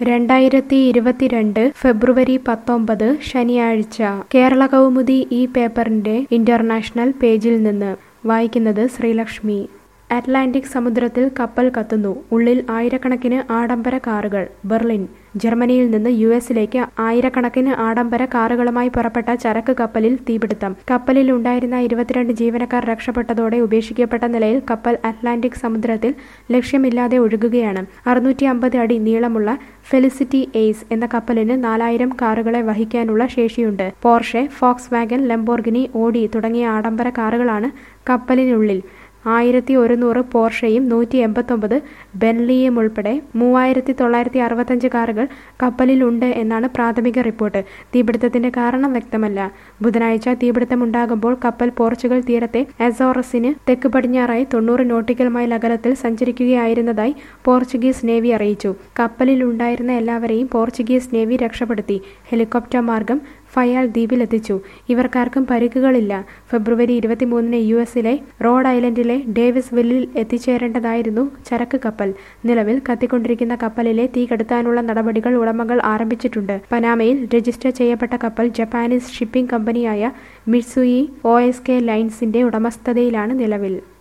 രണ്ടായിരത്തി ഇരുപത്തിരണ്ട് ഫെബ്രുവരി പത്തൊമ്പത് ശനിയാഴ്ച കേരള കൗമുദി ഈ പേപ്പറിന്റെ ഇന്റർനാഷണൽ പേജിൽ നിന്ന് വായിക്കുന്നത് ശ്രീലക്ഷ്മി അറ്റ്ലാന്റിക് സമുദ്രത്തിൽ കപ്പൽ കത്തുന്നു ഉള്ളിൽ ആയിരക്കണക്കിന് ആഡംബര കാറുകൾ ബെർലിൻ ജർമ്മനിയിൽ നിന്ന് യു എസിലേക്ക് ആയിരക്കണക്കിന് ആഡംബര കാറുകളുമായി പുറപ്പെട്ട ചരക്ക് കപ്പലിൽ തീപിടുത്തം കപ്പലിൽ ഉണ്ടായിരുന്ന ഇരുപത്തിരണ്ട് ജീവനക്കാർ രക്ഷപ്പെട്ടതോടെ ഉപേക്ഷിക്കപ്പെട്ട നിലയിൽ കപ്പൽ അറ്റ്ലാന്റിക് സമുദ്രത്തിൽ ലക്ഷ്യമില്ലാതെ ഒഴുകുകയാണ് അറുന്നൂറ്റി അമ്പത് അടി നീളമുള്ള ഫെലിസിറ്റി എയ്സ് എന്ന കപ്പലിന് നാലായിരം കാറുകളെ വഹിക്കാനുള്ള ശേഷിയുണ്ട് Porsche Volkswagen Lamborghini Audi തുടങ്ങിയ ആഡംബര കാറുകളാണ് കപ്പലിനുള്ളിൽ ആയിരത്തി ഒരുന്നൂറ് പോർഷയും നൂറ്റി എൺപത്തൊമ്പത് ബെൻലിയും ഉൾപ്പെടെ മൂവായിരത്തി തൊള്ളായിരത്തി അറുപത്തഞ്ച് കാറുകൾ കപ്പലിലുണ്ട് എന്നാണ് പ്രാഥമിക റിപ്പോർട്ട് തീപിടുത്തത്തിന്റെ കാരണം വ്യക്തമല്ല ബുധനാഴ്ച തീപിടുത്തമുണ്ടാകുമ്പോൾ കപ്പൽ പോർച്ചുഗൽ തീരത്തെ അസോറസിന് തെക്ക് പടിഞ്ഞാറായി തൊണ്ണൂറ് നോട്ടിക്കൽ മൈൽ അകലത്തിൽ സഞ്ചരിക്കുകയായിരുന്നതായി പോർച്ചുഗീസ് നേവി അറിയിച്ചു കപ്പലിലുണ്ടായിരുന്ന എല്ലാവരെയും പോർച്ചുഗീസ് നേവി രക്ഷപ്പെടുത്തി ഹെലികോപ്റ്റർ മാർഗം ഫയാൽ ദ്വീപിലെത്തിച്ചു ഇവർക്കാർക്കും പരിക്കുകളില്ല ഫെബ്രുവരി ഇരുപത്തിമൂന്നിന് യു എസിലെ റോഡ് ഐലൻഡിലെ ഡേവിസ് വില്ലിൽ എത്തിച്ചേരേണ്ടതായിരുന്നു ചരക്ക് കപ്പൽ നിലവിൽ കത്തിക്കൊണ്ടിരിക്കുന്ന കപ്പലിലെ തീ കെടുത്താനുള്ള നടപടികൾ ഉടമകൾ ആരംഭിച്ചിട്ടുണ്ട് പനാമയിൽ രജിസ്റ്റർ ചെയ്യപ്പെട്ട കപ്പൽ ജപ്പാനീസ് ഷിപ്പിംഗ് കമ്പനിയായ മിറ്റ്സുയി ഒ എസ് കെ ലൈൻസിന്റെ ഉടമസ്ഥതയിലാണ് നിലവിൽ